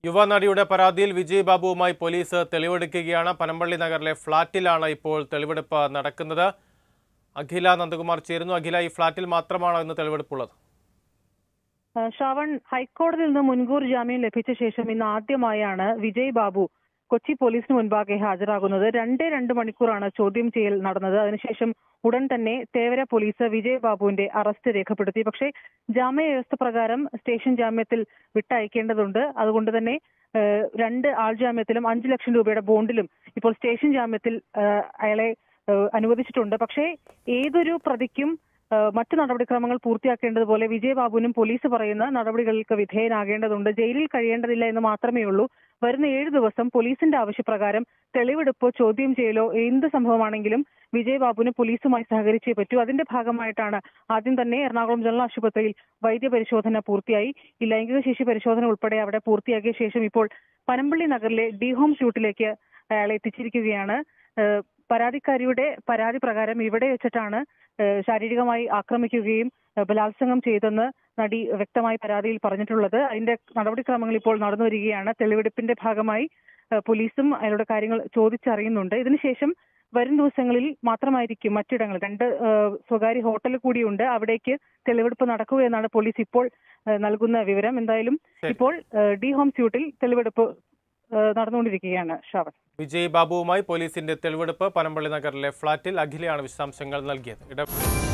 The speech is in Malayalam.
യുവനടിയുടെ പരാതിയിൽ വിജയ് ബാബുവുമായി പോലീസ് തെളിവെടുക്കുകയാണ് പനമ്പള്ളി നഗറിലെ ഫ്ളാറ്റിലാണ് ഇപ്പോൾ തെളിവെടുപ്പ് നടക്കുന്നത് അഖില നന്ദകുമാർ ചേരുന്നു അഖില ഈ ഫ്ളാറ്റിൽ മാത്രമാണോ ഇന്ന് തെളിവെടുപ്പുള്ളത് ആ, ശ്രാവൺ ഹൈക്കോടതിയിൽ നിന്ന് മുൻകൂർ ജാമ്യം ലഭിച്ച ശേഷം ഇന്ന് ആദ്യമായാണ് വിജയ് ബാബു കൊച്ചി പോലീസിന് മുൻപാകെ ഹാജരാകുന്നത് രണ്ടേ രണ്ട് മണിക്കൂറാണ് ചോദ്യം ചെയ്യൽ നടന്നത് അതിനുശേഷം ഉടൻ തന്നെ തേവര പോലീസ് വിജയ് ബാബുവിന്റെ അറസ്റ്റ് രേഖപ്പെടുത്തി പക്ഷേ ജാമ്യ വ്യവസ്ഥ പ്രകാരം സ്റ്റേഷൻ ജാമ്യത്തിൽ വിട്ടയക്കേണ്ടതുണ്ട് അതുകൊണ്ട് തന്നെ ഏഹ്, രണ്ട് ആൾ ജാമ്യത്തിലും അഞ്ചു ലക്ഷം രൂപയുടെ ബോണ്ടിലും ഇപ്പോൾ സ്റ്റേഷൻ ജാമ്യത്തിൽ ഏഹ്, അയാളെ ഏഹ്, അനുവദിച്ചിട്ടുണ്ട് പക്ഷേ ഏതൊരു പ്രതിക്കും ഏഹ് മറ്റു നടപടിക്രമങ്ങൾ പൂർത്തിയാക്കേണ്ടതുപോലെ വിജയബാബുവിനും പോലീസ് പറയുന്ന നടപടികൾക്ക് വിധേയനാകേണ്ടതുണ്ട് ജയിലിൽ കഴിയേണ്ടതില്ല എന്ന് മാത്രമേ ഉള്ളൂ വരുന്ന ഏഴ് ദിവസം പോലീസിന്റെ ആവശ്യപ്രകാരം തെളിവെടുപ്പോ ചോദ്യം ചെയ്യലോ എന്ത് സംഭവമാണെങ്കിലും വിജയബാബുവിന് പോലീസുമായി സഹകരിച്ചേ പറ്റൂ അതിന്റെ ഭാഗമായിട്ടാണ് ആദ്യം തന്നെ എറണാകുളം ജനറൽ ആശുപത്രിയിൽ വൈദ്യപരിശോധന പൂർത്തിയായി ഈ ലൈംഗിക ശേഷി പരിശോധന ഉൾപ്പെടെ അവിടെ പൂർത്തിയാക്കിയ ശേഷം ഇപ്പോൾ പനമ്പള്ളി നഗറിലെ ഡി ഹോം ഷൂട്ടിലേക്ക് അയാളെ എത്തിച്ചിരിക്കുകയാണ് ഏഹ് പരാതിക്കാരിയുടെ പരാതി പ്രകാരം ഇവിടെ വെച്ചിട്ടാണ് ഏഹ് ശാരീരികമായി ആക്രമിക്കുകയും ഏഹ് ബലാത്സംഗം ചെയ്തെന്ന് നടി വ്യക്തമായി പരാതിയിൽ പറഞ്ഞിട്ടുള്ളത് അതിന്റെ നടപടിക്രമങ്ങൾ ഇപ്പോൾ നടന്നു വരികയാണ് തെളിവെടുപ്പിന്റെ ഭാഗമായി ഏഹ് പോലീസും അയാളുടെ കാര്യങ്ങൾ ചോദിച്ചറിയുന്നുണ്ട് ഇതിനുശേഷം വരും ദിവസങ്ങളിൽ മാത്രമായിരിക്കും മറ്റിടങ്ങൾ രണ്ട് ഏഹ് സ്വകാര്യ ഹോട്ടൽ കൂടിയുണ്ട് അവിടേക്ക് തെളിവെടുപ്പ് നടക്കുക എന്നാണ് പോലീസ് ഇപ്പോൾ ഏഹ് നൽകുന്ന വിവരം എന്തായാലും ശരി. ഇപ്പോൾ ഏഹ് ഡി ഹോം സ്യൂട്ടിൽ തെളിവെടുപ്പ് ഏഹ് നടന്നുകൊണ്ടിരിക്കുകയാണ് ശ്രാവൺ വിജയ് ബാബുവുമായി പോലീസിന്റെ തെളിവെടുപ്പ് പനമ്പള്ളി നഗറിലെ ഫ്ളാറ്റിൽ അഖിലയാണ് വിശദാംശങ്ങൾ നൽകിയത് ഇട